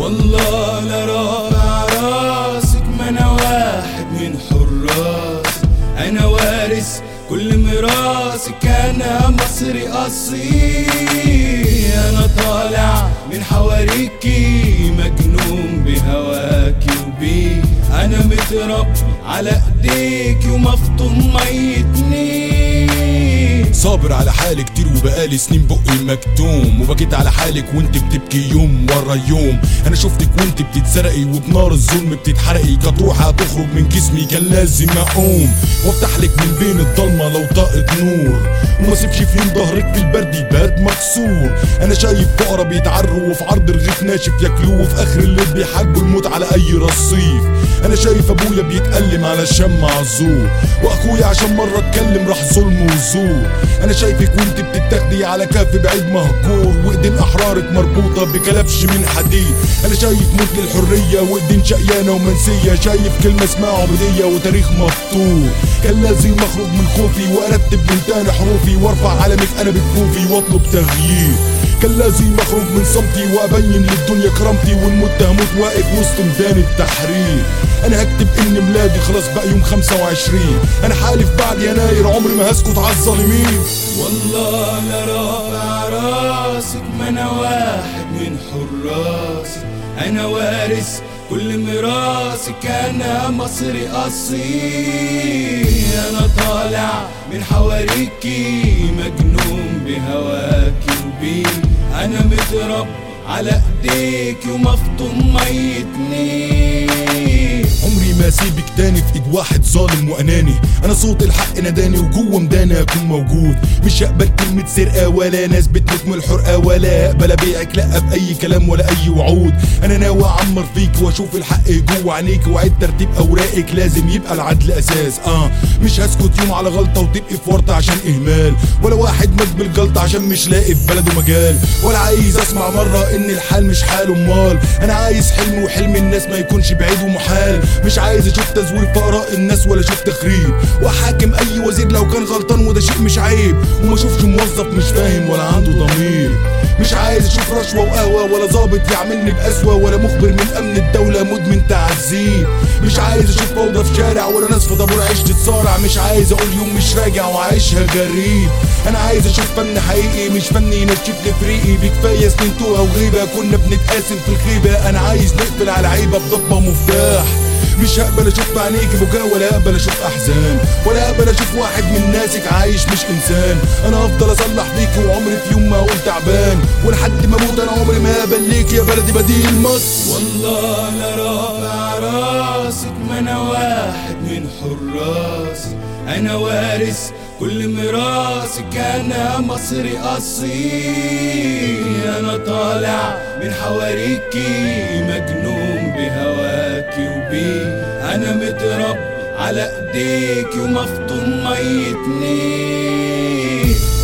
والله لا رافع راسك ما انا واحد من حراس انا وارث كل ميراثك انا مصري اصيل انا طالع من حواريكي مجنون بهواكي وبيه انا متربي على ايديكي ومفطوم ميتني صابر على حالي كتير وبقالي سنين بقي مكتوم وبكيت على حالك وانت بتبكي يوم ورا يوم انا شفتك وانت بتتسرقي وبنار الظلم بتتحرقي كانت روح هتخرج من جسمي كان لازم اقوم وافتح لك من بين الضلمه لو طاقت نور وما سيبش في يوم ظهرك في البرد يبات مكسور انا شايف فقرا بيتعروا وفي عرض الرغيف ناشف ياكلوه وفي اخر الليل بيحاربوا الموت على اي رصيف انا شايف ابويا بيتألم على الشم عزور واخويا عشان مره اتكلم راح ظلم وزور انا شايفك وانت بتتاخدي على كف بعيد مهجور وايدين احرارك مربوطه بكلبش من حديد انا شايف موت للحريه وايدين شقيانه ومنسيه شايف كلمه اسمها عبوديه وتاريخ مفطور كان لازم اخرج من خوفي وارتب من تاني حروفي وارفع علمك انا بكفوفي واطلب تغيير كان لازم اخرج من صمتي وابين للدنيا كرامتي والمت هموت واقف وسط ميدان التحرير انا هكتب ان ميلادي خلاص بقى يوم 25 انا حالف بعد يناير عمري ما هسكت على الظالمين والله لا رافع راسك ما انا واحد من حراسك انا وارث كل ميراثك انا مصري اصيل انا طالع من حواريكي مجنون بهواكي وبيه انا متربي على ايديكي ومفطوم ميتني عمري ما اسيبك تاني في ايد واحد ظالم واناني انا صوت الحق ناداني وجوه مداني اكون موجود مش هقبل كلمة سرقة ولا ناس بتموت من الحرقة ولا اقبل ابيعك لا باي كلام ولا اي وعود انا ناوي اعمر فيك واشوف الحق جوه عينيك واعيد ترتيب اوراقك لازم يبقى العدل اساس اه مش هسكت يوم على غلطة وتبقي في ورطة عشان اهمال ولا واحد مات بالجلطة عشان مش لاقي في بلده مجال ولا عايز اسمع مرة ان الحال مش حال امال انا عايز حلم وحلم الناس ما يكونش بعيد ومحال مش عايز اشوف تزوير في اراء الناس ولا اشوف تخريب واحاكم اي وزير لو كان غلطان وده شيء مش عيب وما اشوفش موظف مش فاهم ولا عنده ضمير مش عايز اشوف رشوه وقهوه ولا ظابط يعملني بقسوه ولا مخبر من امن الدوله مدمن تعذيب مش عايز اشوف فوضى في شارع ولا ناس في طابور عيش تتصارع مش عايز اقول يوم مش راجع وعايشها غريب انا عايز اشوف فن حقيقي مش فن ينشف لي فريقي بكفايه سنين توها وغيبه كنا بنتقاسم في الخيبه انا عايز نقفل على عيبه بضبه ومفتاح مش هقبل اشوف بعينيك بكاء ولا هقبل اشوف احزان ولا هقبل اشوف واحد من ناسك عايش مش انسان انا هفضل اصلح فيك وعمري في يوم ما اقول تعبان ولحد ما اموت انا عمري ما هقبل ليك يا بلدي بديل مصر والله لا رافع راسك ما انا واحد من حراسك انا وارث كل ميراثك انا مصري اصيل انا طالع من حواريكي مجنون بهواكي وبيه انا متربي على ايديكي ومفطوم ميتني